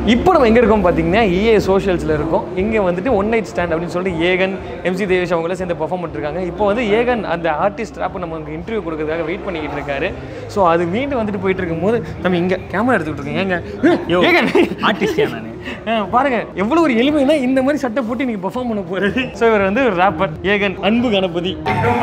இப்போ நம்ம எங்கே இருக்கோம் பார்த்தீங்கன்னா இஏ சோஷியல்ஸில் இருக்கோம் இங்கே வந்துட்டு ஒன் நைட் ஸ்டாண்ட் அப்படின்னு சொல்லிட்டு ஏகன் எம்சி தேவேஷ் அவங்கள சேர்ந்து பெர்ஃபார்ம் பண்ணிருக்காங்க இப்போ வந்து ஏகன் அந்த ஆர்டிஸ்ட் அப்போ நமக்கு இன்டர்வியூ கொடுக்கறதுக்காக வெயிட் பண்ணிக்கிட்டு இருக்காரு ஸோ அது மீண்டும் வந்துட்டு போயிட்டு இருக்கும்போது நம்ம இங்கே கேமரா எடுத்துக்கிட்டு இருக்கோம் ஏங்க ஏகன் ஆர்டிஸ்டியா நான் ஆ, பாருங்க எவ்வளவு ஒரு எளிமைனா இந்த மாதிரி சட்டை போட்டு நீங்க பெர்ஃபார்ம் பண்ண போறது ஸோ இவர் வந்து ஒரு ராப்பர் ஏகன் அன்பு கணபதி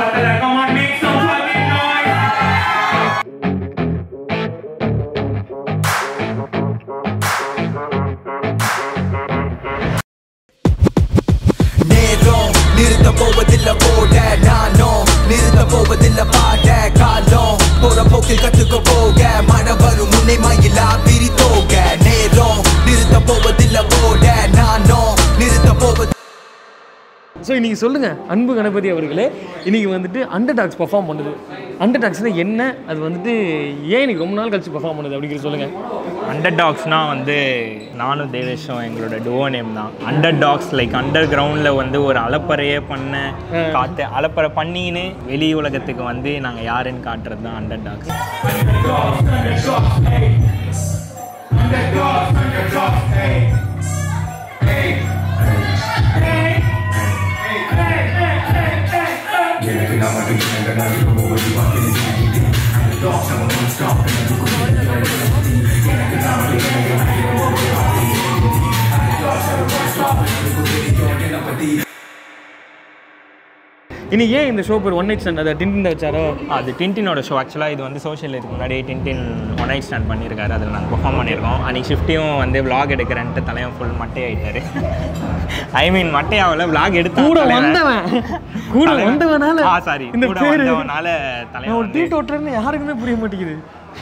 நேரம் நிறுத்த போவதில்ல ஓட நானும் நிறுத்த போவதில்ல பாட காலம் போற போக்கில் கத்துக்க போக மழை வரும் முன்னை மயிலா பிரித்தோக நேரம் நிறுத்த போவதில்ல ஓட நானும் நிறுத்த போவது ஸோ இன்னைக்கு சொல்லுங்க அன்பு கணபதி அவர்களே இன்னைக்கு வந்துட்டு அண்டர் டாக்ஸ் பெர்ஃபார்ம் பண்ணுது அண்டர் டாக்ஸ்னா என்ன அது வந்துட்டு ஏன் இன்னைக்கு ரொம்ப நாள் கழிச்சு பெர்ஃபார்ம் பண்ணுது அப்படிங்கிறது சொல்லுங்க அண்டர் டாக்ஸ்னால் வந்து நானும் தேவேஷும் எங்களோட டுவோ நேம் தான் அண்டர் டாக்ஸ் லைக் அண்டர் கிரவுண்டில் வந்து ஒரு அலப்பறையே பண்ண காத்து அலப்பறை பண்ணின்னு வெளி உலகத்துக்கு வந்து நாங்கள் யாருன்னு காட்டுறது தான் அண்டர் டாக்ஸ் இன்னைக்கு ஏன் இந்த ஷோ பேர் ஒன் நைட் ஸ்டாண்ட் அதை டிண்டின் வச்சாரோ அது டின்டினோட ஷோ ஆக்சுவலாக இது வந்து சோஷியல் இதுக்கு முன்னாடி டின்டின் ஒன் நைட் ஸ்டாண்ட் பண்ணியிருக்காரு அதில் நாங்கள் பெர்ஃபார்ம் பண்ணியிருக்கோம் அன்றைக்கி ஷிஃப்ட்டையும் வந்து vlog எடுக்கிறேன்ட்டு தலைவன் ஃபுல் மட்டை ஆயிட்டாரு ஐ மீன் மட்டையாவில் vlog எடுத்து கூட வந்தவன் கூட வந்தவனால ஆ சாரி இந்த கூட பேரு வந்தவனால நான் தலைவன் ஒரு வந்து டீ டோட்டர்னு யாருக்குமே புரிய மாட்டேங்குது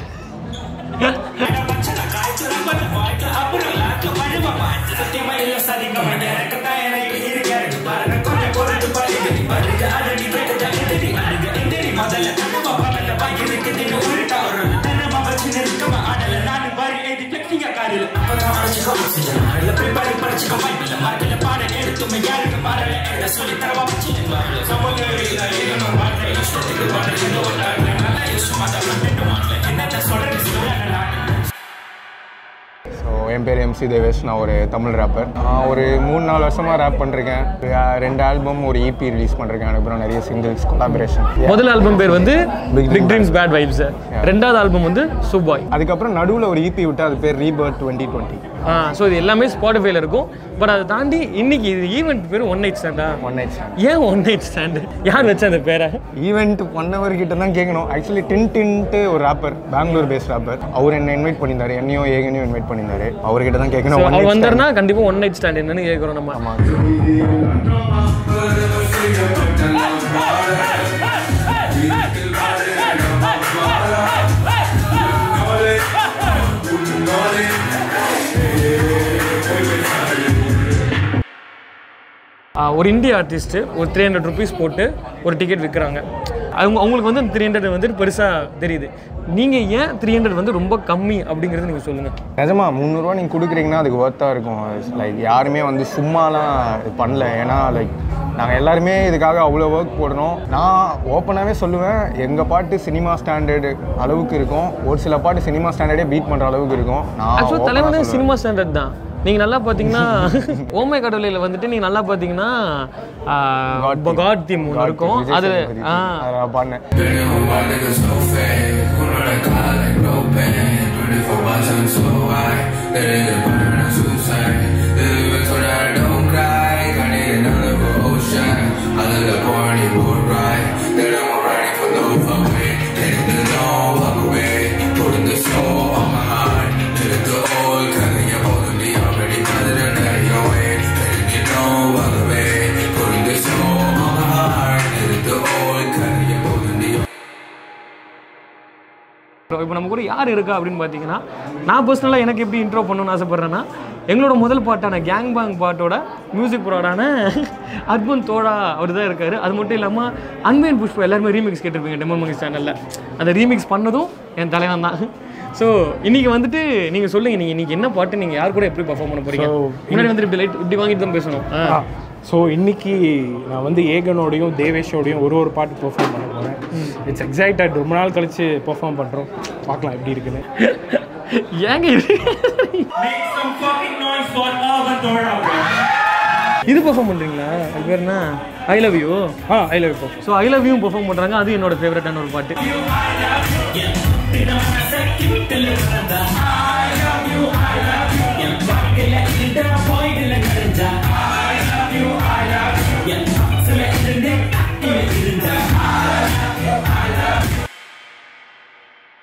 ஸோ என் பேர் எம்சி தேவேஷ் நான் ஒரு தமிழ் ரேப்பர் நான் ஒரு மூணு நாலு வருஷமாக ரேப் பண்ணிருக்கேன் ரெண்டு ஆல்பம் ஒரு இபி ரிலீஸ் பண்ணிருக்கேன் அதுக்கப்புறம் நிறைய சிங்கிள்ஸ் கொலாபரேஷன் முதல் ஆல்பம் பேர் வந்து Big big Dream dreams bad vibes ரெண்டாவது ஆல்பம் வந்து சுபாய் அதுக்கப்புறம் நடுவில் ஒரு இபி விட்டு அது பேர் ரீபர்த் டுவெண்ட்டி டுவெண்ட்டி ஆ ஸோ இது எல்லாமே ஸ்பாட்டிஃபைல இருக்கும் பட் அதை தாண்டி இன்னைக்கு இது ஈவெண்ட் பேர் ஒன் நைட் ஸ்டாண்டா ஒன் நைட் ஸ்டாண்ட் ஏன் ஒன் நைட் ஸ்டாண்டு யார் வச்ச அந்த பேரை ஈவெண்ட் ஒன் ஹவர் கிட்ட தான் கேட்கணும் ஆக்சுவலி டின் டின்ட்டு ஒரு ரேப்பர் பெங்களூர் பேஸ்ட் ரேப்பர் அவர் என்ன இன்வைட் பண்ணியிருந்தாரு என்னையும் ஏகனையும் இன்வைட் பண்ணியிருந்தாரு அவர்கிட்ட தான் கேட்கணும் ஒன் அவர் நைட் வந்தாருன்னா கண்டிப்பா ஒன் நைட் ஸ்டாண்ட் என்னன்னு கேட்குறோம் நம்ம ஆமாம் ஆ, ஒரு இந்திய ஆர்டிஸ்ட்டு ஒரு த்ரீ ஹண்ட்ரட் ருபீஸ் போட்டு ஒரு டிக்கெட் விற்கிறாங்க அவங்க அவங்களுக்கு வந்து த்ரீ ஹண்ட்ரட் வந்துட்டு பெருசாக தெரியுது நீங்கள் ஏன் த்ரீ ஹண்ட்ரட் வந்து ரொம்ப கம்மி அப்படிங்கிறத நீங்கள் சொல்லுங்கள் நிஜமா முந்நூறுரூவா நீங்கள் கொடுக்குறீங்கன்னா அதுக்கு ஒர்த்தாக இருக்கும் லைக் யாருமே வந்து சும்மாலாம் இது பண்ணல ஏன்னா லைக் நாங்கள் எல்லாருமே இதுக்காக அவ்வளோ ஒர்க் போடுறோம் நான் ஓப்பனாகவே சொல்லுவேன் எங்கள் பாட்டு சினிமா ஸ்டாண்டர்டு அளவுக்கு இருக்கும் ஒரு சில பாட்டு சினிமா ஸ்டாண்டர்டே பீட் பண்ணுற அளவுக்கு இருக்கும் நான் ஆக்சுவலாக open ஆ தலைவனே சொல்லுவேன். சினிமா ஸ்டாண்டர்ட் தான் நீங்கள் நல்லா பார்த்தீங்கன்னா ஓமை கடவுளையில் வந்துட்டு நீங்கள் நல்லா பார்த்தீங்கன்னா God theme. காட் தீம் ஒன்று God இருக்கும் விஜய் அது சேதுபதி ஆ அதை நான் பாடினேன் இப்போ நம்ம கூட யார் இருக்கா அப்படின்னு பார்த்தீங்கன்னா நான் பர்சனலாக எனக்கு எப்படி இன்ட்ரோ பண்ணணும்னு ஆசைப்பட்றேன்னா எங்களோட முதல் பாட்டான கேங் பாங் பாட்டோட மியூசிக் ப்ரோடான அர்பன் தோழா அவர் தான் இருக்காரு அது மட்டும் இல்லாமல் அன்மைன் புஷ்பா எல்லாருமே ரீமிக்ஸ் கேட்டிருப்பீங்க டெமோ மங்கி சேனலில் அந்த ரீமிக்ஸ் பண்ணதும் என் தலைவன் தான் ஸோ இன்னைக்கு வந்துட்டு நீங்கள் சொல்லுங்கள் நீங்கள் இன்னைக்கு என்ன பாட்டு நீங்கள் யார் கூட எப்படி பர்ஃபார்ம் பண்ண போறீங்க முன்னாடி வந்துட்டு இப்படி லைட் இப்படி வாங்கிட்டு தான் பேசணும் ஆ. ஸோ இன்னைக்கு நான் வந்து ஏகனோடையும் தேவேஷோடையும் ஒரு ஒரு பாட்டு பெர்ஃபார்ம் பண்ண போகிறேன் இட்ஸ் எக்ஸைட்டட் ரொம்ப நாள் கழிச்சு பெர்ஃபார்ம் பண்ணுறோம் பார்க்கலாம் எப்படி இருக்குன்னு ஏங்க இது Make some fucking இது பெர்ஃபார்ம் பண்ணுறீங்களா அது பேர் என்ன ஐ லவ் யூ ஆ ஐ லவ் இப்போ so I love you perform பண்ணுறாங்க அது என்னோட ஃபேவரட்டான ஒரு பாட்டு